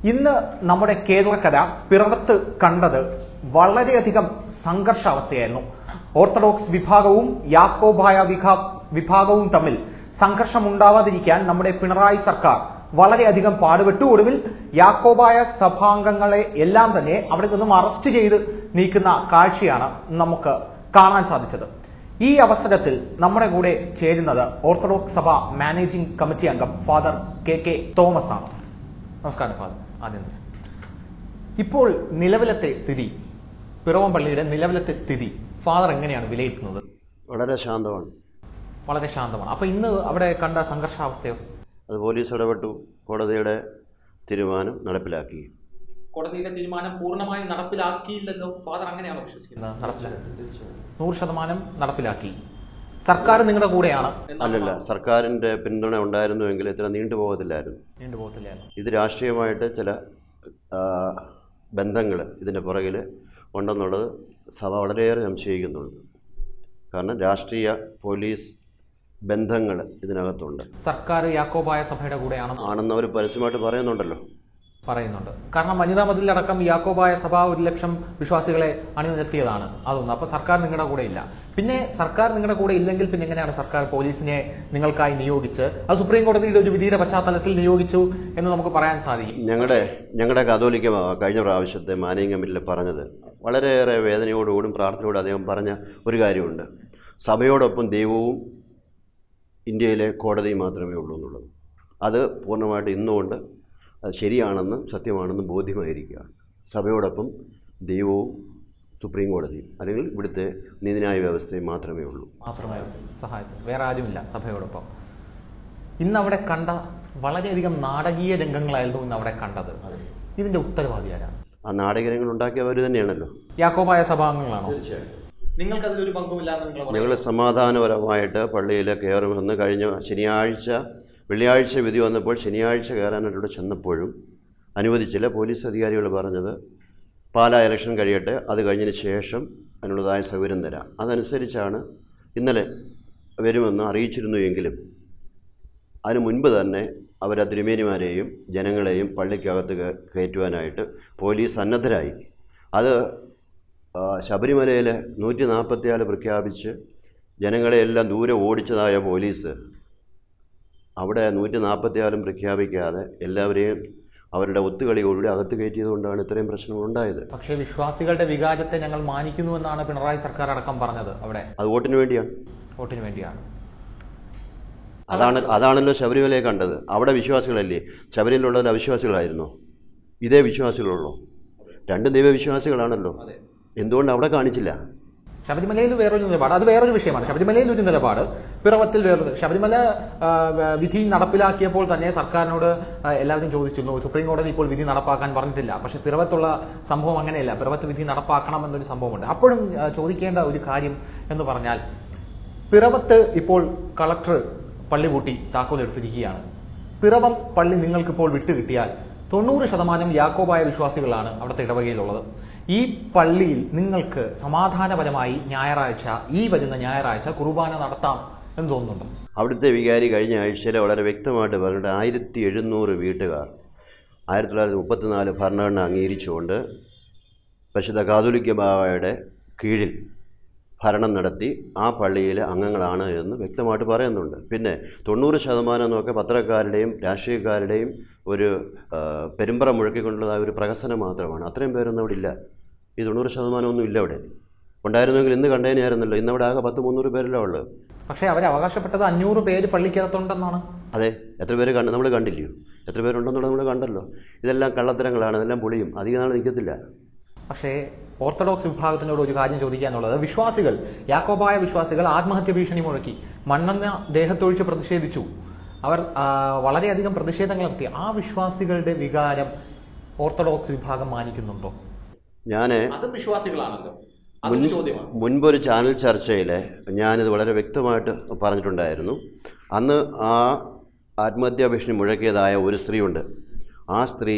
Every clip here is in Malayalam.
ഇന്ന് നമ്മുടെ കേരളക്കര പിറവത്ത് കണ്ടത് വളരെയധികം സംഘർഷാവസ്ഥയായിരുന്നു ഓർത്തഡോക്സ് വിഭാഗവും യാക്കോബായ വിഭാ- വിഭാഗവും തമ്മിൽ സംഘർഷം ഉണ്ടാവാതിരിക്കാൻ നമ്മുടെ പിണറായി സർക്കാർ വളരെയധികം പാടുപെട്ടു ഒടുവിൽ യാക്കോബായ സഭാംഗങ്ങളെ എല്ലാം തന്നെ അവിടെ നിന്നും അറസ്റ്റ് ചെയ്ത് നീക്കുന്ന കാഴ്ചയാണ് നമുക്ക് കാണാൻ സാധിച്ചത് ഈ അവസരത്തിൽ നമ്മുടെ കൂടെ ചേരുന്നത് ഓർത്തഡോക്സ് സഭ മാനേജിംഗ് കമ്മിറ്റി അംഗം ഫാദർ കെ കെ തോമസ് ആണ് നമസ്കാരം ഫാദർ ആദ്യം തന്നെ. ഇപ്പോൾ നിലവിലത്തെ സ്ഥിതി പിറവം പള്ളിയുടെ നിലവിലത്തെ സ്ഥിതി ഫാദർ എങ്ങനെയാണ് വിലയിരുത്തുന്നത് വളരെ ശാന്തമാണ് വളരെ ശാന്തമാണ് അപ്പൊ ഇന്ന് അവിടെ കണ്ട സംഘർഷാവസ്ഥയോ അത് പോലീസ് ഇടപെട്ടു കോടതിയുടെ തീരുമാനം നടപ്പിലാക്കി കോടതിയുടെ തീരുമാനം പൂർണ്ണമായും നടപ്പിലാക്കിയില്ലല്ലോ ഫാദർ അങ്ങനെയാണോ വിശ്വസിക്കുന്നത് നടപ്പിലാക്കി നൂറ് ശതമാനം നടപ്പിലാക്കി സർക്കാർ നിങ്ങളുടെ കൂടെയാണ് അല്ലല്ല സർക്കാരിൻ്റെ പിന്തുണ ഉണ്ടായിരുന്നുവെങ്കിൽ ഇത്ര നീണ്ടുപോകത്തില്ലായിരുന്നു നീണ്ടുപോകത്തില്ലായിരുന്നു ഇത് രാഷ്ട്രീയമായിട്ട് ചില ബന്ധങ്ങൾ ഇതിൻ്റെ പുറകിൽ ഉണ്ടെന്നുള്ളത് സഭ വളരെയേറെ സംശയിക്കുന്നുണ്ട് കാരണം രാഷ്ട്രീയ പോലീസ് ബന്ധങ്ങൾ ഇതിനകത്തുണ്ട് സർക്കാർ യാക്കോബായ സഭയുടെ കൂടെയാണെന്ന് ആണെന്ന് അവർ പരസ്യമായിട്ട് പറയുന്നുണ്ടല്ലോ പറയുന്നുണ്ട് കാരണം വനിതാ മതിലടക്കം യാക്കോബായ സഭ ഒരു ലക്ഷം വിശ്വാസികളെ അണിനിരത്തിയതാണ് അതൊന്ന് അപ്പൊ സർക്കാർ നിങ്ങളുടെ കൂടെ ഇല്ല പിന്നെ സർക്കാർ നിങ്ങളുടെ കൂടെ ഇല്ലെങ്കിൽ പിന്നെ എങ്ങനെയാണ് സർക്കാർ പോലീസിനെ നിങ്ങൾക്കായി നിയോഗിച്ച് അത് സുപ്രീം കോടതിയുടെ ഒരു വിധിയുടെ പശ്ചാത്തലത്തിൽ നിയോഗിച്ചു എന്ന് നമുക്ക് പറയാൻ സാധിക്കും ഞങ്ങളുടെ ഞങ്ങളുടെ കാതോലിക്ക ബാവ കഴിഞ്ഞ പ്രാവശ്യത്തെ മാനേജിംഗ് കമ്മിറ്റിയിൽ പറഞ്ഞത് വളരെയേറെ വേദനയോടുകൂടും പ്രാർത്ഥനയോടും അദ്ദേഹം പറഞ്ഞ ഒരു കാര്യമുണ്ട് സഭയോടൊപ്പം ദൈവവും ഇന്ത്യയിലെ കോടതിയും മാത്രമേ ഉള്ളൂ എന്നുള്ളത് അത് പൂർണ്ണമായിട്ട് ഇന്നുകൊണ്ട് അത് ശരിയാണെന്നും സത്യമാണെന്നും ബോധ്യമായിരിക്കുകയാണ് സഭയോടൊപ്പം ദൈവവും സുപ്രീം കോടതിയും അല്ലെങ്കിൽ ഇവിടുത്തെ നീതിന്യായ വ്യവസ്ഥയും മാത്രമേ ഉള്ളൂ മാത്രമേ സഹായത്തിന് വേറെ ആരുമില്ല സഭയോടൊപ്പം ഇന്ന് അവിടെ കണ്ട വളരെയധികം നാടകീയ രംഗങ്ങളായിരുന്നു ഇന്ന് അവിടെ കണ്ടത് ഇതിന്റെ ഉത്തരവാദി ആരാണ് ആ നാടകരങ്ങൾ ഉണ്ടാക്കിയവർ തന്നെയാണല്ലോ യാക്കോബായ സഭാംഗങ്ങളാണോ നിങ്ങൾക്ക് അതിലൊരു പങ്കുമില്ലാന്ന് നിങ്ങൾ ഞങ്ങൾ സമാധാനപരമായിട്ട് പള്ളിയിൽ കയറുമെന്ന് കഴിഞ്ഞ ശനിയാഴ്ച വെള്ളിയാഴ്ച വിധി വന്നപ്പോൾ ശനിയാഴ്ച കയറാനായിട്ട് ഇവിടെ ചെന്നപ്പോഴും അനുവദിച്ചില്ല പോലീസ് അധികാരികൾ പറഞ്ഞത് പാലാ ഇലക്ഷൻ കഴിയട്ടെ അത് കഴിഞ്ഞതിന് ശേഷം അതിനുള്ളതായ സൗകര്യം തരാം അതനുസരിച്ചാണ് ഇന്നലെ വരുമെന്ന് അറിയിച്ചിരുന്നു എങ്കിലും അതിനു മുൻപ് തന്നെ അവർ ആ തിരുമേനിമാരെയും ജനങ്ങളെയും പള്ളിക്കകത്ത് കേ- കയറ്റുവാനായിട്ട് പോലീസ് സന്നദ്ധരായി അത് ആ, ശബരിമലയിൽ നൂറ്റി നാൽപ്പത്തിനാല് പ്രഖ്യാപിച്ച് ജനങ്ങളെ എല്ലാം ദൂരെ ഓടിച്ചതായ പോലീസ് അവിടെ നൂറ്റി നാൽപ്പത്തിനാലും പ്രഖ്യാപിക്കാതെ എല്ലാവരെയും അവരുടെ ഒത്തുകളിയോടുകൂടി അകത്ത് കയറ്റിയതുകൊണ്ടാണ് ഇത്രയും പ്രശ്നങ്ങൾ ഉണ്ടായത് പക്ഷേ വിശ്വാസികളുടെ വികാരത്തെ ഞങ്ങൾ മാനിക്കുന്നു എന്നാണ് പിണറായി സർക്കാർ അടക്കം പറഞ്ഞത് അവിടെ അത് വോട്ടിന് വേണ്ടിയാണ് വോട്ടിന് വേണ്ടിയാണ് അതാണ് അതാണല്ലോ ശബരിമലയെ കണ്ടത് അവിടെ വിശ്വാസികളല്ലേ ശബരിമലയുള്ളവർ അവിശ്വാസികളായിരുന്നോ ഇതേ വിശ്വാസികളുള്ളൂ രണ്ട് ദൈവവിശ്വാസികളാണല്ലോ എന്തുകൊണ്ട് അവിടെ കാണിച്ചില്ല ശബരിമലയിൽ വേറൊരു നിലപാട് അത് വേറൊരു വിഷയമാണ് ശബരിമലയിൽ ഒരു നിലപാട് പിറവത്തിൽ വേറൊരു ശബരിമല ആ, വിധി നടപ്പിലാക്കിയപ്പോൾ തന്നെ സർക്കാരിനോട് ആ, എല്ലാവരും ചോദിച്ചിരുന്നു സുപ്രീം കോടതി ഇപ്പോൾ വിധി നടപ്പാക്കാൻ പറഞ്ഞിട്ടില്ല പക്ഷെ പിറവത്തുള്ള സംഭവം അങ്ങനെയല്ല പിറവത്ത് വിധി നടപ്പാക്കണം എന്നൊരു സംഭവമുണ്ട് അപ്പോഴും ആ, ചോദിക്കേണ്ട ഒരു കാര്യം എന്ന് പറഞ്ഞാൽ പിറവത്ത് ഇപ്പോൾ കളക്ടർ പള്ളി പൂട്ടി താക്കോൽ എടുത്തിരിക്കുകയാണ് പിറവം പള്ളി നിങ്ങൾക്കിപ്പോൾ വിട്ടുകിട്ടിയാൽ തൊണ്ണൂറ് ശതമാനം യാക്കോബായ വിശ്വാസികളാണ് അവിടുത്തെ ഇടവകയിലുള്ളത് ഈ പള്ളിയിൽ നിങ്ങൾക്ക് സമാധാനപരമായി ഞായറാഴ്ച ഈ വരുന്ന ഞായറാഴ്ച കുർബാന നടത്താം എന്ന് തോന്നുന്നുണ്ടോ അവിടുത്തെ വികാരി കഴിഞ്ഞ ആഴ്ചയിൽ വളരെ വ്യക്തമായിട്ട് പറഞ്ഞിട്ട് ആയിരത്തി എഴുന്നൂറ് വീട്ടുകാർ ആയിരത്തി തൊള്ളായിരത്തി മുപ്പത്തിനാല് ഭരണഘടന അംഗീകരിച്ചുകൊണ്ട് പരിശുദ്ധ കാതോലിക്ക ബാവയുടെ കീഴിൽ ഭരണം നടത്തി ആ പള്ളിയിലെ അംഗങ്ങളാണ് എന്ന് വ്യക്തമായിട്ട് പറയുന്നുണ്ട് പിന്നെ തൊണ്ണൂറ് ശതമാനം എന്നൊക്കെ പത്രക്കാരുടെയും രാഷ്ട്രീയക്കാരുടെയും ഒരു ആ, പെരുമ്പറ മുഴക്കിക്കൊണ്ടുള്ളതായ ഒരു പ്രഹസനം മാത്രമാണ് അത്രയും പേരൊന്നും അവിടെ ഇല്ല ഈ തൊണ്ണൂറ് ശതമാനമൊന്നും ഇല്ല അവിടെ ഉണ്ടായിരുന്നെങ്കിൽ ഇന്ന് കണ്ടേനെയായിരുന്നല്ലോ ഇന്ന് അവിടെ ആകെ പത്ത് മുന്നൂറ് പേരല്ലേ ഉള്ളത് പക്ഷേ അവർ അവകാശപ്പെട്ടത് അഞ്ഞൂറ് പേര് പള്ളിക്കകത്തുണ്ടെന്നാണ് അതെ എത്ര പേര് കണ്ട് നമ്മൾ കണ്ടില്ലയോ എത്ര പേരുണ്ടെന്നുള്ളത് നമ്മൾ കണ്ടല്ലോ ഇതെല്ലാം കള്ളത്തരങ്ങളാണ് ഇതെല്ലാം പൊളിയും അധികം നാൾ നിൽക്കത്തില്ല പക്ഷേ ഓർത്തഡോക്സ് വിഭാഗത്തിനോട് ഒരു കാര്യം ചോദിക്കാനുള്ളത് വിശ്വാസികൾ യാക്കോബായ വിശ്വാസികൾ ആത്മഹത്യ ഭീഷണി മുഴക്കി മണ്ണെണ്ണ ദേഹത്തൊഴിച്ച് പ്രതിഷേധിച്ചു അവർ ആ, വളരെയധികം പ്രതിഷേധങ്ങൾ നടത്തി ആ വിശ്വാസികളുടെ വികാരം ഓർത്തഡോക്സ് വിഭാഗം മാനിക്കുന്നുണ്ടോ ഞാൻ അതും വിശ്വാസികളാണല്ലോ മുൻ മുൻപൊരു ചാനൽ ചർച്ചയിൽ ഞാനിത് വളരെ വ്യക്തമായിട്ട് പറഞ്ഞിട്ടുണ്ടായിരുന്നു അന്ന് ആ ആത്മഹത്യാ ഭീഷണി മുഴക്കിയതായ ഒരു സ്ത്രീയുണ്ട് ആ സ്ത്രീ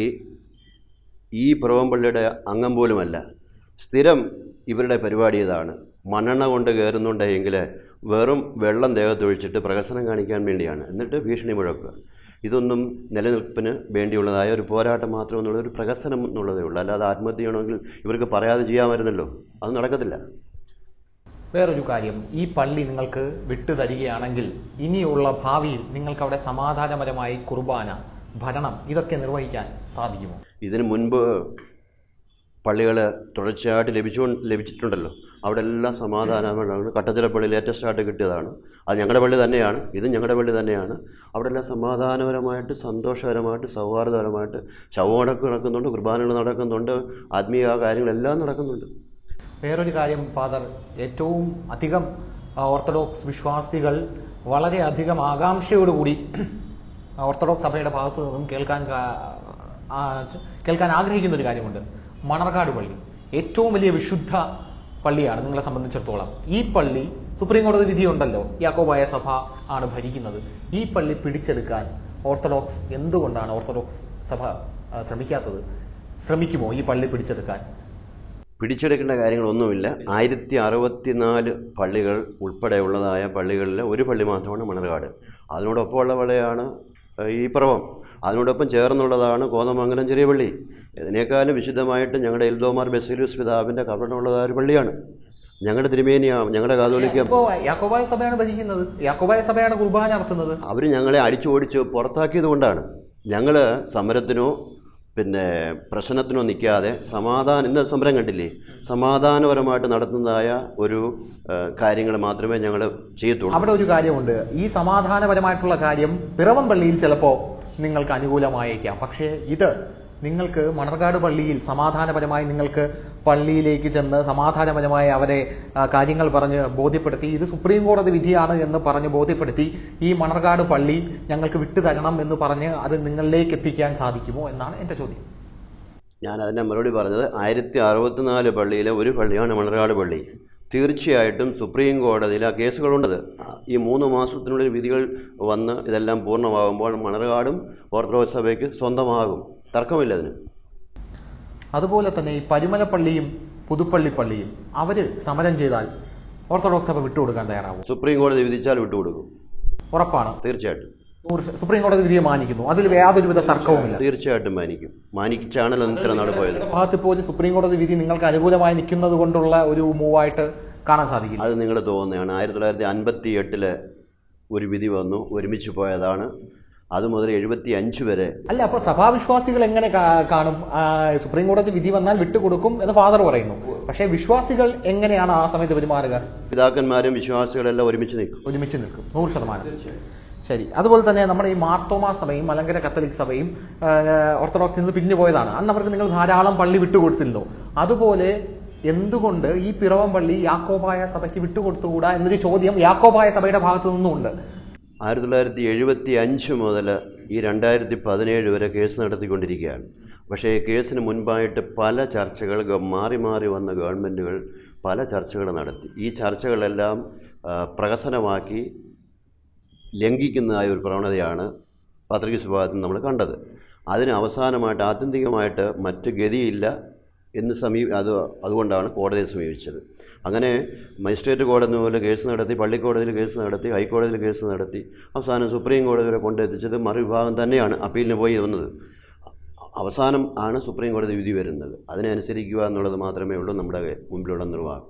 ഈ പിറവംപള്ളിയുടെ അംഗം പോലുമല്ല സ്ഥിരം ഇവരുടെ പരിപാടി ഇതാണ് മണ്ണെണ്ണ കൊണ്ട് കയറുന്നുണ്ടെങ്കിൽ വെറും വെള്ളം ദേഹത്തൊഴിച്ചിട്ട് പ്രഹസനം കാണിക്കാൻ വേണ്ടിയാണ് എന്നിട്ട് ഭീഷണി മുഴക്കുക ഇതൊന്നും നിലനിൽപ്പിന് വേണ്ടിയുള്ളതായ ഒരു പോരാട്ടം മാത്രം എന്നുള്ള ഒരു പ്രഹസനം എന്നുള്ളതേ ഉള്ളൂ അല്ലാതെ ആത്മഹത്യ ചെയ്യണമെങ്കിൽ ഇവർക്ക് പറയാതെ ചെയ്യാമായിരുന്നല്ലോ അത് നടക്കത്തില്ല വേറൊരു കാര്യം ഈ പള്ളി നിങ്ങൾക്ക് വിട്ടു തരികയാണെങ്കിൽ ഇനിയുള്ള ഭാവിയിൽ നിങ്ങൾക്ക് അവിടെ സമാധാനപരമായി കുർബാന ഭരണം ഇതൊക്കെ നിർവഹിക്കാൻ സാധിക്കുമോ ഇതിന് മുൻപ് പള്ളികൾ തുടർച്ചയായിട്ട് ലഭിച്ചു ലഭിച്ചിട്ടുണ്ടല്ലോ അവിടെ എല്ലാം സമാധാനമാണ് കട്ടച്ചിലപ്പള്ളി ലേറ്റസ്റ്റ് ആയിട്ട് കിട്ടിയതാണ് അത് ഞങ്ങളുടെ പള്ളി തന്നെയാണ് ഇത് ഞങ്ങളുടെ പള്ളി തന്നെയാണ് അവിടെ എല്ലാം സമാധാനപരമായിട്ട് സന്തോഷകരമായിട്ട് സൗഹാർദ്ദപരമായിട്ട് ശവമടക്ക് നടക്കുന്നുണ്ട് കുർബാനകൾ നടക്കുന്നുണ്ട് ആത്മീയ കാര്യങ്ങളെല്ലാം നടക്കുന്നുണ്ട് വേറൊരു കാര്യം ഫാദർ ഏറ്റവും അധികം ആ, ഓർത്തഡോക്സ് വിശ്വാസികൾ വളരെയധികം ആകാംക്ഷയോടുകൂടി ഓർത്തഡോക്സ് സഭയുടെ ഭാഗത്തു നിന്നും കേൾക്കാൻ കാ- ആ, കേൾക്കാൻ ആഗ്രഹിക്കുന്ന ഒരു കാര്യമുണ്ട് മണർകാട് പള്ളി ഏറ്റവും വലിയ വിശുദ്ധ പള്ളിയാണ് നിങ്ങളെ സംബന്ധിച്ചിടത്തോളം ഈ പള്ളി സുപ്രീം കോടതി വിധിയുണ്ടല്ലോ യാക്കോബായ സഭ ആണ് ഭരിക്കുന്നത് ഈ പള്ളി പിടിച്ചെടുക്കാൻ ഓർത്തഡോക്സ് എന്തുകൊണ്ടാണ് ഓർത്തഡോക്സ് സഭ ആ, ശ്രമിക്കാത്തത് ശ്രമിക്കുമോ ഈ പള്ളി പിടിച്ചെടുക്കാൻ പിടിച്ചെടുക്കേണ്ട കാര്യങ്ങളൊന്നുമില്ല ആയിരത്തി അറുപത്തിനാല് പള്ളികൾ ഉൾപ്പെടെയുള്ളതായ പള്ളികളിൽ ഒരു പള്ളി മാത്രമാണ് മണർകാട് അതിനോടൊപ്പമുള്ള പള്ളിയാണ് ഏഹ്, ഈ പിറവം അതിനോടൊപ്പം ചേർന്നുള്ളതാണ് കോതമംഗലം ചെറിയ പള്ളി ഇതിനേക്കാളും വിശുദ്ധമായിട്ട് ഞങ്ങളുടെ എൽദോമാർ ബെസേലിയസ് പിതാവിൻ്റെ കബറിനുള്ളതായ ഒരു പള്ളിയാണ് ഞങ്ങളുടെ തിരുമേനിയാണ് ഞങ്ങളുടെ കാതോലിക്ക യാക്കോബായ- യാക്കോബായ സഭയാണ് ഭരിക്കുന്നത് യാക്കോബായ സഭയാണ് കുർബാന നടത്തുന്നത് അവർ ഞങ്ങളെ അടിച്ചു ഓടിച്ച് പുറത്താക്കിയത് കൊണ്ടാണ് ഞങ്ങൾ സമരത്തിനോ പിന്നെ പ്രശ്നത്തിനോ നിൽക്കാതെ സമാധാനം ഇന്ന് സമരം കണ്ടില്ലേ സമാധാനപരമായിട്ട് നടത്തുന്നതായ ഒരു കാര്യങ്ങൾ മാത്രമേ ഞങ്ങൾ ചെയ്യത്തുള്ളൂ അവിടെ ഒരു കാര്യമുണ്ട് ഈ സമാധാനപരമായിട്ടുള്ള കാര്യം പിറവം പള്ളിയിൽ ചിലപ്പോ നിങ്ങൾക്ക് അനുകൂലമായേക്കാം പക്ഷേ ഇത് നിങ്ങൾക്ക് മണർകാട് പള്ളിയിൽ സമാധാനപരമായി നിങ്ങൾക്ക് പള്ളിയിലേക്ക് ചെന്ന് സമാധാനപരമായി അവരെ ആ, കാര്യങ്ങൾ പറഞ്ഞ് ബോധ്യപ്പെടുത്തി ഇത് സുപ്രീം കോടതി വിധിയാണ് എന്ന് പറഞ്ഞ് ബോധ്യപ്പെടുത്തി ഈ മണർകാട് പള്ളി ഞങ്ങൾക്ക് വിട്ടു തരണം എന്ന് പറഞ്ഞ് അത് നിങ്ങളിലേക്ക് എത്തിക്കാൻ സാധിക്കുമോ എന്നാണ് എന്റെ ചോദ്യം ഞാൻ അതിൻ്റെ മറുപടി പറഞ്ഞത് ആയിരത്തി അറുപത്തിനാല് പള്ളിയിലെ ഒരു പള്ളിയാണ് മണർകാട് പള്ളി തീർച്ചയായിട്ടും സുപ്രീം കോടതിയിൽ ആ കേസുകളുണ്ടത് ഈ മൂന്ന് മാസത്തിനുള്ളിൽ വിധികൾ വന്ന് ഇതെല്ലാം പൂർണ്ണമാകുമ്പോൾ മണർകാടും ഓർത്തഡോക്സ് സഭയ്ക്ക് സ്വന്തമാകും തർക്കമില്ല അതിന് അതുപോലെ തന്നെ ഈ പരുമലപ്പള്ളിയും പുതുപ്പള്ളി പള്ളിയും അവര് സമരം ചെയ്താൽ ഓർത്തഡോക്സ് സഭ വിട്ടുകൊടുക്കാൻ തയ്യാറാവും സുപ്രീം കോടതി വിധിച്ചാൽ വിട്ടുകൊടുക്കും ഉറപ്പാണ് തീർച്ചയായിട്ടും നൂറ് ശ- സുപ്രീം കോടതി വിധിയെ മാനിക്കുന്നു അതിൽ യാതൊരുവിധ തർക്കവുമില്ല തീർച്ചയായിട്ടും മാനിക്കും മാനിച്ചാണല്ലോ ഇത്ര നാട് പോയത് ഭാഗത്ത് ഇപ്പോൾ ഒരു സുപ്രീം കോടതി വിധി നിങ്ങൾക്ക് അനുകൂലമായി നിൽക്കുന്നത് കൊണ്ടുള്ള ഒരു മൂവായിട്ട് കാണാൻ സാധിക്കില്ല അത് നിങ്ങൾ തോന്നുന്നതാണ് ആയിരത്തി തൊള്ളായിരത്തി അൻപത്തി എട്ടില് ഒരു വിധി വന്നു ഒരുമിച്ച് പോയതാണ് അത് മുതൽ എഴുപത്തി അഞ്ച് വരെ അല്ല അപ്പൊ സഭാവിശ്വാസികൾ എങ്ങനെ കാ- കാണും ആ, സുപ്രീം കോടതി വിധി വന്നാൽ വിട്ടുകൊടുക്കും എന്ന് ഫാദർ പറയുന്നു പക്ഷേ വിശ്വാസികൾ എങ്ങനെയാണ് ആ സമയത്ത് പെരുമാറുക പിതാക്കന്മാരും വിശ്വാസികളെല്ലാം ഒരുമിച്ച് നിൽക്കും ഒരുമിച്ച് നിൽക്കും നൂറ് ശതമാനം ശരി അതുപോലെ തന്നെ നമ്മുടെ ഈ മാർത്തോമാ സഭയും മലങ്കര കത്തലിക് സഭയും ആ, ഓർത്തഡോക്സിൽ നിന്ന് പിരിഞ്ഞു പോയതാണ് അന്ന് അവർക്ക് നിങ്ങൾ ധാരാളം പള്ളി വിട്ടുകൊടുത്തിരുന്നു അതുപോലെ എന്തുകൊണ്ട് ഈ പിറവം പള്ളി യാക്കോബായ സഭയ്ക്ക് വിട്ടുകൊടുത്തുകൂടാ എന്നൊരു ചോദ്യം യാക്കോബായ സഭയുടെ ഭാഗത്തു നിന്നുമുണ്ട് ആയിരത്തി തൊള്ളായിരത്തി എഴുപത്തി അഞ്ച് മുതൽ ഈ രണ്ടായിരത്തി പതിനേഴ് വരെ കേസ് നടത്തിക്കൊണ്ടിരിക്കുകയാണ് പക്ഷേ ഈ കേസിന് മുൻപായിട്ട് പല ചർച്ചകൾ ഗ- മാറി മാറി വന്ന ഗവൺമെൻറ്റുകൾ പല ചർച്ചകൾ നടത്തി ഈ ചർച്ചകളെല്ലാം ആ, പ്രഹസനമാക്കി ലംഘിക്കുന്നതായ ഒരു പ്രവണതയാണ് പത്രിക വിഭാഗത്തിൽ നമ്മൾ കണ്ടത് അതിന് അവസാനമായിട്ട് ആത്യന്തികമായിട്ട് മറ്റ് ഗതിയില്ല എന്ന് സമീ അത് അതുകൊണ്ടാണ് കോടതിയെ സമീപിച്ചത് അങ്ങനെ മജിസ്ട്രേറ്റ് കോടതി മുതൽ കേസ് നടത്തി പള്ളിക്കോടതിയിൽ കേസ് നടത്തി ഹൈക്കോടതിയിൽ കേസ് നടത്തി അവസാനം സുപ്രീം കോടതി വരെ കൊണ്ടെത്തിച്ചത് മറുവിഭാഗം തന്നെയാണ് അപ്പീലിന് പോയി വന്നത് അവസാനം ആണ് സുപ്രീം കോടതി വിധി വരുന്നത് അതിനെ അനുസരിക്കുക എന്നുള്ളത് മാത്രമേ ഉള്ളൂ നമ്മുടെ മുമ്പിലുള്ള നിർവാഹം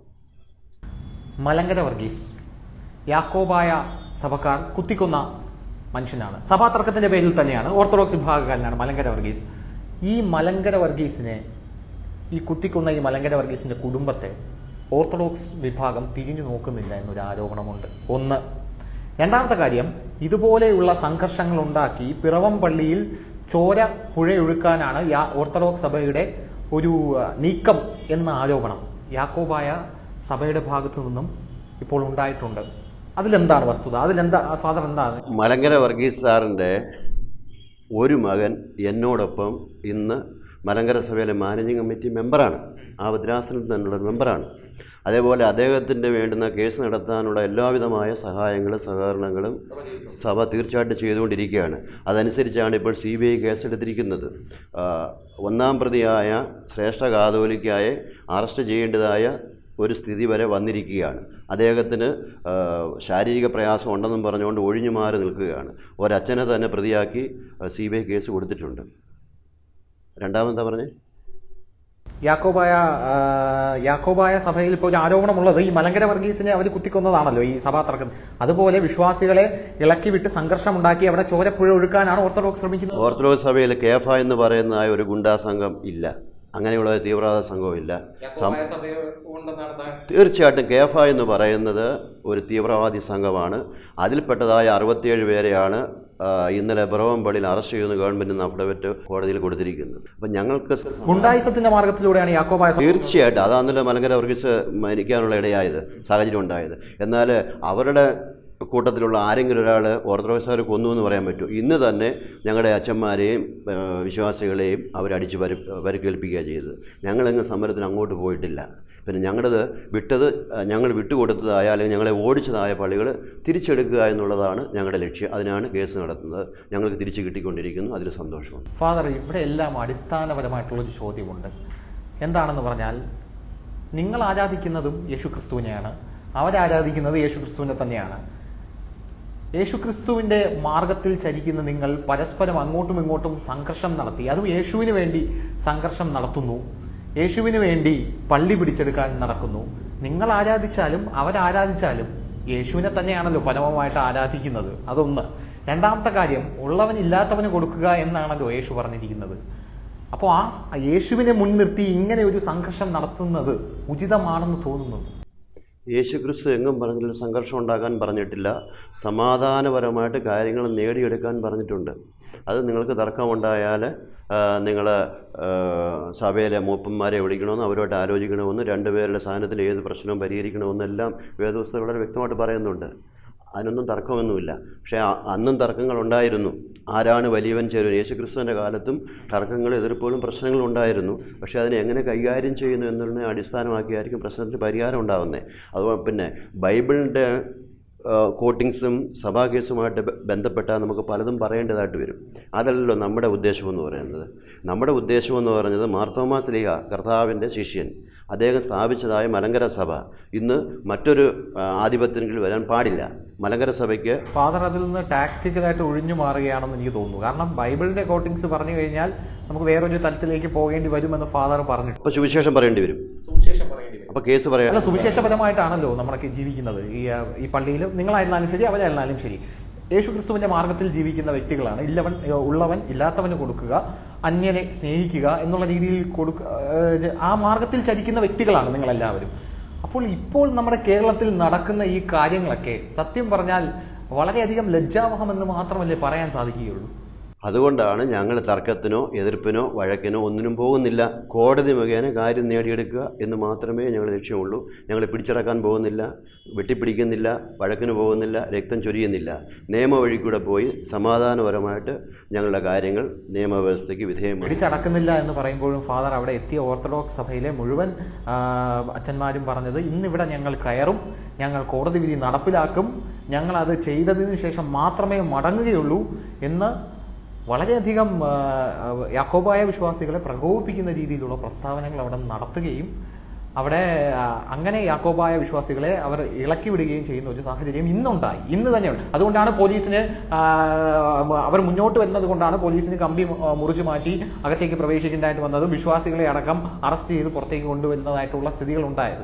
മലങ്കര വർഗീസ് യാക്കോബായ സഭക്കാർ കുത്തിക്കൊന്ന മനുഷ്യനാണ് സഭാ തർക്കത്തിന്റെ പേരിൽ തന്നെയാണ് ഓർത്തഡോക്സ് വിഭാഗക്കാരനാണ് മലങ്കര വർഗീസ് ഈ മലങ്കര വർഗീസിനെ ഈ കുത്തിക്കൊന്ന ഈ മലങ്കര വർഗീസിന്റെ കുടുംബത്തെ ഓർത്തഡോക്സ് വിഭാഗം തിരിഞ്ഞു നോക്കുന്നില്ല എന്നൊരു ആരോപണമുണ്ട് ഒന്ന് രണ്ടാമത്തെ കാര്യം ഇതുപോലെയുള്ള സംഘർഷങ്ങൾ ഉണ്ടാക്കി പിറവം പള്ളിയിൽ ചോര പുഴയൊഴുക്കാനാണ് യാ- ഓർത്തഡോക്സ് സഭയുടെ ഒരു ആ, നീക്കം എന്ന ആരോപണം യാക്കോബായ സഭയുടെ ഭാഗത്തു നിന്നും ഇപ്പോൾ ഉണ്ടായിട്ടുണ്ട് അതിലെന്താണ് വസ്തുത അതിലെന്താ ഫാദർ എന്താണ് മലങ്കര വർഗീസ് സാറിൻ്റെ ഒരു മകൻ എന്നോടൊപ്പം ഇന്ന് മലങ്കര സഭയിലെ മാനേജിംഗ് കമ്മിറ്റി മെമ്പറാണ് ആ ഭദ്രാസനത്തിൽ തന്നെയുള്ള മെമ്പറാണ് അതേപോലെ അദ്ദേഹത്തിൻ്റെ വേണ്ടുന്ന കേസ് നടത്താനുള്ള എല്ലാവിധമായ സഹായങ്ങളും സഹകരണങ്ങളും സഭ തീർച്ചയായിട്ടും ചെയ്തുകൊണ്ടിരിക്കുകയാണ് അതനുസരിച്ചാണ് ഇപ്പോൾ സി ബി ഐ കേസെടുത്തിരിക്കുന്നത് ആ, ഒന്നാം പ്രതിയായ ശ്രേഷ്ഠ കാതോലിക്കായെ അറസ്റ്റ് ചെയ്യേണ്ടതായ ഒരു സ്ഥിതി വരെ വന്നിരിക്കുകയാണ് അദ്ദേഹത്തിന് ആ, ശാരീരിക പ്രയാസം ഉണ്ടെന്നും പറഞ്ഞുകൊണ്ട് ഒഴിഞ്ഞു മാറി നിൽക്കുകയാണ് ഒരച്ഛനെ തന്നെ പ്രതിയാക്കി സി ബി ഐ കേസ് കൊടുത്തിട്ടുണ്ട് രണ്ടാമതെന്താ പറഞ്ഞേ യാക്കോബായ ആ, യാക്കോബായ സഭയിൽ ഇപ്പോൾ ഒരു ആരോപണമുള്ളത് ഈ മലങ്കര വർഗീസിനെ അവർ കുത്തിക്കൊന്നതാണല്ലോ ഈ സഭാ തർക്കം അതുപോലെ വിശ്വാസികളെ ഇളക്കി വിട്ട് സംഘർഷമുണ്ടാക്കി അവിടെ ചോരപ്പുഴ ഒഴുക്കാനാണ് ഓർത്തഡോക്സ് ശ്രമിക്കുന്നത് ഓർത്തഡോക്സ് സഭയിൽ കേഫ എന്ന് പറയുന്നതായ ഒരു ഗുണ്ടാ സംഘം ഇല്ല അങ്ങനെയുള്ള ഒരു തീവ്രവാദ സംഘവും ഇല്ല സം- തീർച്ചയായിട്ടും കേഫ എന്ന് പറയുന്നത് ഒരു തീവ്രവാദി സംഘമാണ് അതിൽപ്പെട്ടതായ അറുപത്തിയേഴ് പേരെയാണ് ആ, ഇന്നലെ പിറവമ്പള്ളിയിൽ അറസ്റ്റ് ചെയ്യുന്ന ഗവൺമെൻറ് അഫിഡവിറ്റ് കോടതിയിൽ കൊടുത്തിരിക്കുന്നത് അപ്പം ഞങ്ങൾക്ക് സ- ഗുണ്ടായുസത്തിന്റെ മാർഗത്തിലൂടെയാണ് യാക്കോബായ സഭ തീർച്ചയായിട്ടും അതാണല്ലോ മലങ്കര വർഗീസ് മരിക്കാനുള്ള ഇടയായത് സാഹചര്യം ഉണ്ടായത് എന്നാൽ അവരുടെ കൂട്ടത്തിലുള്ള ആരെങ്കിലും ഒരാൾ ഓർത്തഡോക്സുകാർ കൊന്നു എന്ന് പറയാൻ പറ്റും ഇന്ന് തന്നെ ഞങ്ങളുടെ അച്ഛന്മാരെയും ആ, വിശ്വാസികളെയും അവരടിച്ച് പരി പരിക്കേൽപ്പിക്കുക ചെയ്തത് ഞങ്ങളെങ്ങ് സമരത്തിന് അങ്ങോട്ട് പോയിട്ടില്ല പിന്നെ ഞങ്ങളുടേത് വിട്ടത് ആ, ഞങ്ങൾ വിട്ടുകൊടുത്തതായ അല്ലെങ്കിൽ ഞങ്ങളെ ഓടിച്ചതായ പള്ളികൾ തിരിച്ചെടുക്കുക എന്നുള്ളതാണ് ഞങ്ങളുടെ ലക്ഷ്യം അതിനാണ് കേസ് നടത്തുന്നത് ഞങ്ങൾക്ക് തിരിച്ചു കിട്ടിക്കൊണ്ടിരിക്കുന്നു അതിൽ സന്തോഷമുണ്ട് ഫാദർ ഇവിടെ എല്ലാം അടിസ്ഥാനപരമായിട്ടുള്ളൊരു ചോദ്യമുണ്ട് എന്താണെന്ന് പറഞ്ഞാൽ നിങ്ങൾ ആരാധിക്കുന്നതും യേശുക്രിസ്തുവിനെയാണ് അവരാരാധിക്കുന്നത് യേശുക്രിസ്തുവിനെ തന്നെയാണ് യേശുക്രിസ്തുവിന്റെ മാർഗത്തിൽ ചരിക്കുന്ന നിങ്ങൾ പരസ്പരം അങ്ങോട്ടും ഇങ്ങോട്ടും സംഘർഷം നടത്തി അതും യേശുവിന് വേണ്ടി സംഘർഷം നടത്തുന്നു യേശുവിന് വേണ്ടി പള്ളി പിടിച്ചെടുക്കാൻ നടക്കുന്നു നിങ്ങൾ ആരാധിച്ചാലും അവരാരാധിച്ചാലും യേശുവിനെ തന്നെയാണല്ലോ പരമമായിട്ട് ആരാധിക്കുന്നത് അതൊന്ന് രണ്ടാമത്തെ കാര്യം ഉള്ളവൻ ഇല്ലാത്തവന് കൊടുക്കുക എന്നാണല്ലോ യേശു പറഞ്ഞിരിക്കുന്നത് അപ്പോൾ ആ യേശുവിനെ മുൻനിർത്തി ഇങ്ങനെ ഒരു സംഘർഷം നടത്തുന്നത് ഉചിതമാണെന്ന് തോന്നുന്നു യേശു ക്രിസ്തു എങ്ങും പറഞ്ഞിട്ടില്ല സംഘർഷം ഉണ്ടാക്കാൻ പറഞ്ഞിട്ടില്ല സമാധാനപരമായിട്ട് കാര്യങ്ങൾ നേടിയെടുക്കാൻ പറഞ്ഞിട്ടുണ്ട് അത് നിങ്ങൾക്ക് തർക്കമുണ്ടായാൽ നിങ്ങൾ സഭയിലെ മൂപ്പന്മാരെ വിളിക്കണമെന്ന് അവരോട്ട് ആലോചിക്കണമെന്ന് രണ്ടുപേരുടെ സാധനത്തിൽ ഏത് പ്രശ്നവും പരിഹരിക്കണമെന്നെല്ലാം വേദപുസ്തകം വളരെ വ്യക്തമായിട്ട് പറയുന്നുണ്ട് അതിനൊന്നും തർക്കമൊന്നുമില്ല പക്ഷേ ആ- അന്നും തർക്കങ്ങൾ ഉണ്ടായിരുന്നു ആരാണ് വലിയവൻ ചെറുവൻ യേശുക്രിസ്തുവിൻ്റെ കാലത്തും തർക്കങ്ങളും എതിർപ്പുകളും പ്രശ്നങ്ങളും ഉണ്ടായിരുന്നു പക്ഷേ അതിനെ എങ്ങനെ കൈകാര്യം ചെയ്യുന്നു എന്നുള്ളതിനെ അടിസ്ഥാനമാക്കിയായിരിക്കും പ്രശ്നത്തിന് പരിഹാരം ഉണ്ടാകുന്നത് അതുപോലെ പിന്നെ ബൈബിളിൻ്റെ കോട്ടിങ്സും സഭാ കേസുമായിട്ട് ബ- ബന്ധപ്പെട്ടാൽ നമുക്ക് പലതും പറയേണ്ടതായിട്ട് വരും അതല്ലല്ലോ നമ്മുടെ ഉദ്ദേശമെന്ന് പറയുന്നത് നമ്മുടെ ഉദ്ദേശമെന്ന് പറയുന്നത് മാർത്തോമാ സ്ലീഹ കർത്താവിൻ്റെ ശിഷ്യൻ അദ്ദേഹം സ്ഥാപിച്ചതായ മലങ്കര സഭ ഇന്ന് മറ്റൊരു ആ, ആധിപത്യത്തിൽ വരാൻ പാടില്ല മലങ്കര സഭയ്ക്ക് ഫാദർ അതിൽ നിന്ന് ടാക്റ്റിക്കലായിട്ട് ഒഴിഞ്ഞു മാറുകയാണെന്ന് എനിക്ക് തോന്നുന്നു കാരണം ബൈബിളിന്റെ കോട്ടിങ്സ് പറഞ്ഞു കഴിഞ്ഞാൽ നമുക്ക് വേറൊരു തലത്തിലേക്ക് പോകേണ്ടി വരുമെന്ന് ഫാദർ പറഞ്ഞിട്ടുണ്ട് അപ്പോൾ സുവിശേഷം പറയേണ്ടി വരും സുവിശേഷം പറയേണ്ടി വരും അപ്പോൾ കേസ് പറയാം അല്ല സുവിശേഷപരമായിട്ടാണല്ലോ നമ്മളൊക്കെ ജീവിക്കുന്നത് ഈ ആ, ഈ പള്ളിയിൽ നിങ്ങളായിരുന്നാലും ശരി അവരായിരുന്നാലും ശരി യേശു ക്രിസ്തുവിന്റെ മാർഗത്തിൽ ജീവിക്കുന്ന വ്യക്തികളാണ് ഇല്ലവൻ ഏ, ഉള്ളവൻ ഇല്ലാത്തവന് കൊടുക്കുക അന്യനെ സ്നേഹിക്കുക എന്നുള്ള രീതിയിൽ കൊടുക്ക ഏ, ആ മാർഗത്തിൽ ചരിക്കുന്ന വ്യക്തികളാണ് നിങ്ങളെല്ലാവരും അപ്പോൾ ഇപ്പോൾ നമ്മുടെ കേരളത്തിൽ നടക്കുന്ന ഈ കാര്യങ്ങളൊക്കെ സത്യം പറഞ്ഞാൽ വളരെയധികം ലജ്ജാവഹമെന്ന് മാത്രമല്ലേ പറയാൻ സാധിക്കുകയുള്ളൂ അതുകൊണ്ടാണ് ഞങ്ങൾ തർക്കത്തിനോ എതിർപ്പിനോ വഴക്കിനോ ഒന്നിനും പോകുന്നില്ല കോടതി മുഖേന കാര്യം നേടിയെടുക്കുക എന്ന് മാത്രമേ ഞങ്ങൾ ലക്ഷ്യമുള്ളൂ ഞങ്ങൾ പിടിച്ചടക്കാൻ പോകുന്നില്ല വെട്ടിപ്പിടിക്കുന്നില്ല വഴക്കിന് പോകുന്നില്ല രക്തം ചൊരിയുന്നില്ല നിയമവഴിക്കൂടെ പോയി സമാധാനപരമായിട്ട് ഞങ്ങളുടെ കാര്യങ്ങൾ നിയമവ്യവസ്ഥയ്ക്ക് വിധേയമാണ് പിടിച്ചടക്കുന്നില്ല എന്ന് പറയുമ്പോഴും ഫാദർ അവിടെ എത്തിയ ഓർത്തഡോക്സ് സഭയിലെ മുഴുവൻ ആ, അച്ഛന്മാരും പറഞ്ഞത് ഇന്നിവിടെ ഞങ്ങൾ കയറും ഞങ്ങൾ കോടതി വിധി നടപ്പിലാക്കും ഞങ്ങൾ അത് ചെയ്തതിനു ശേഷം മാത്രമേ മടങ്ങുകയുള്ളൂ എന്ന് വളരെയധികം ആ, യാക്കോബായ വിശ്വാസികളെ പ്രകോപിപ്പിക്കുന്ന രീതിയിലുള്ള പ്രസ്താവനകൾ അവിടെ നടത്തുകയും അവിടെ ആ, അങ്ങനെ യാക്കോബായ വിശ്വാസികളെ അവർ ഇളക്കി വിടുകയും ചെയ്യുന്ന ഒരു സാഹചര്യം ഇന്നുണ്ടായി ഇന്ന് തന്നെയുണ്ട് അതുകൊണ്ടാണ് പോലീസിന് ആ, അവർ മുന്നോട്ട് വരുന്നത് കൊണ്ടാണ് പോലീസിന് കമ്പി ആ, മുറിച്ചു മാറ്റി അകത്തേക്ക് പ്രവേശിക്കേണ്ടതായിട്ട് വന്നതും വിശ്വാസികളെ അടക്കം അറസ്റ്റ് ചെയ്ത് പുറത്തേക്ക് കൊണ്ടുവരുന്നതായിട്ടുള്ള സ്ഥിതികൾ ഉണ്ടായത്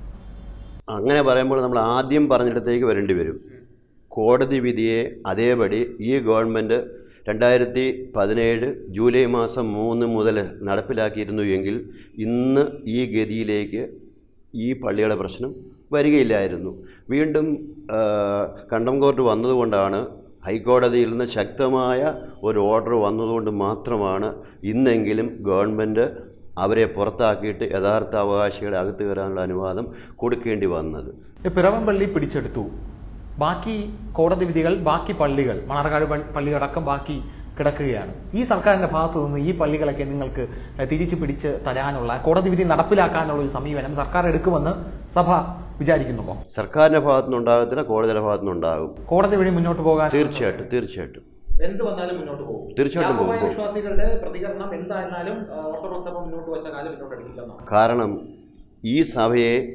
അങ്ങനെ പറയുമ്പോൾ നമ്മൾ ആദ്യം പറഞ്ഞിടത്തേക്ക് വരേണ്ടി വരും കോടതി വിധിയെ അതേപടി ഈ ഗവൺമെൻറ് രണ്ടായിരത്തി പതിനേഴ് ജൂലൈ മാസം മൂന്ന് മുതൽ നടപ്പിലാക്കിയിരുന്നു എങ്കിൽ ഇന്ന് ഈ ഗതിയിലേക്ക് ഈ പള്ളിയുടെ പ്രശ്നം വരികയില്ലായിരുന്നു വീണ്ടും ആ, കണ്ടം കോർട്ട് വന്നതുകൊണ്ടാണ് ഹൈക്കോടതിയിൽ നിന്ന് ശക്തമായ ഒരു ഓർഡർ വന്നതുകൊണ്ട് മാത്രമാണ് ഇന്നെങ്കിലും ഗവൺമെൻറ് അവരെ പുറത്താക്കിയിട്ട് യഥാർത്ഥ അവകാശികളെ അകത്ത് കയറാനുള്ള അനുവാദം കൊടുക്കേണ്ടി വന്നത് ഈ പിറവംപള്ളി പിടിച്ചെടുത്തു ബാക്കി കോടതി വിധികൾ ബാക്കി പള്ളികൾ മണർകാട് പള്ളി- പള്ളിയടക്കം ബാക്കി കിടക്കുകയാണ് ഈ സർക്കാരിന്റെ ഭാഗത്തു നിന്ന് ഈ പള്ളികളൊക്കെ നിങ്ങൾക്ക് തിരിച്ചു പിടിച്ച് തരാനുള്ള കോടതി വിധി നടപ്പിലാക്കാനുള്ള ഒരു സമീപനം സർക്കാർ എടുക്കുമെന്ന് സഭ വിചാരിക്കുന്നുണ്ടോ സർക്കാരിൻ്റെ ഭാഗത്തുനിന്നുണ്ടാകത്തില്ല കോടതിയുടെ ഭാഗത്തുനിന്നുണ്ടാകും കോടതി വഴി മുന്നോട്ട് പോകാൻ തീർച്ചയായിട്ടും തീർച്ചയായിട്ടും എന്ത് വന്നാലും മുന്നോട്ട് പോകും തീർച്ചയായിട്ടും പോകും, പോകും. വിശ്വാസികളുടെ പ്രതികരണം എന്തായിരുന്നാലും ഓർത്തഡോക്സ് സഭ മുന്നോട്ട് വെച്ച കാലം മുന്നോട്ട് എടുക്കില്ലെന്നാണ് കാരണം ഈ സഭയെ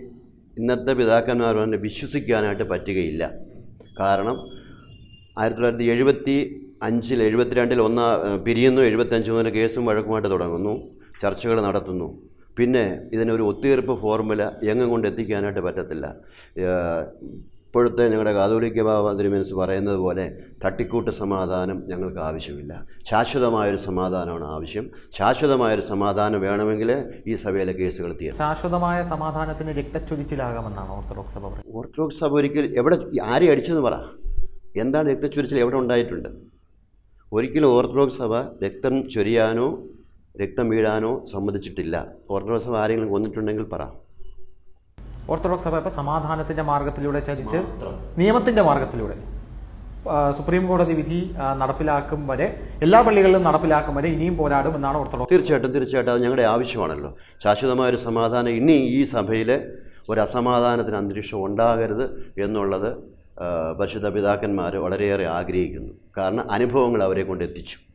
ഇന്നത്തെ പിതാക്കന്മാർ പറഞ്ഞ് വിശ്വസിക്കാനായിട്ട് പറ്റുകയില്ല കാരണം ആയിരത്തി തൊള്ളായിരത്തി എഴുപത്തി അഞ്ചിൽ എഴുപത്തിരണ്ടിൽ ഒന്നാ പിരിയുന്നു എഴുപത്തഞ്ച് മുതൽ കേസും വഴക്കുമായിട്ട് തുടങ്ങുന്നു ചർച്ചകൾ നടത്തുന്നു പിന്നെ ഇതിനൊരു ഒത്തുതീർപ്പ് ഫോർമുല എങ്ങും കൊണ്ട് എത്തിക്കാനായിട്ട് പറ്റത്തില്ല ഏഹ് ഇപ്പോഴത്തെ ഞങ്ങളുടെ കാതോലിക്ക ബാബ തിരുമനസ് പറയുന്നത് പോലെ തട്ടിക്കൂട്ട് സമാധാനം ഞങ്ങൾക്ക് ആവശ്യമില്ല ശാശ്വതമായൊരു സമാധാനമാണ് ആവശ്യം ശാശ്വതമായൊരു സമാധാനം വേണമെങ്കിൽ ഈ സഭയിലെ കേസുകൾ തീരും ശാശ്വതമായ സമാധാനത്തിന് രക്തച്ചൊരിച്ചിലാകാമെന്നാണ് ഓർത്തഡോക്സ് സഭ പറയുന്നത് ഓർത്തഡോക്സ് സഭ ഒരിക്കൽ എവിടെ ആരെ അടിച്ചെന്ന് പറ എന്താണ് രക്തച്ചൊരിച്ചിൽ എവിടെ ഉണ്ടായിട്ടുണ്ട് ഒരിക്കലും ഓർത്തഡോക്സ് സഭ രക്തം ചൊരിയാനോ രക്തം വീഴാനോ സമ്മതിച്ചിട്ടില്ല ഓർത്തഡോക്സ് സഭ ആരെങ്കിലും കൊന്നിട്ടുണ്ടെങ്കിൽ പറ ഓർത്തഡോക്സ് സഭ ഇപ്പൊ സമാധാനത്തിന്റെ മാർഗത്തിലൂടെ ചരിച്ച് നിയമത്തിന്റെ മാർഗത്തിലൂടെ ആ, സുപ്രീം കോടതി വിധി ആ, നടപ്പിലാക്കും വരെ എല്ലാ പള്ളികളിലും നടപ്പിലാക്കും വരെ ഇനിയും പോരാടും എന്നാണ് ഓർത്തഡോക്സ് തീർച്ചയായിട്ടും തീർച്ചയായിട്ടും അത് ഞങ്ങളുടെ ആവശ്യമാണല്ലോ ശാശ്വതമായൊരു സമാധാനം ഇനി ഈ സഭയിൽ ഒരു അസമാധാനത്തിന് അന്തരീക്ഷം ഉണ്ടാകരുത് എന്നുള്ളത് ആ, പരിശുദ്ധ പിതാക്കന്മാർ വളരെയേറെ ആഗ്രഹിക്കുന്നു കാരണം അനുഭവങ്ങൾ അവരെ കൊണ്ട് എത്തിച്ചു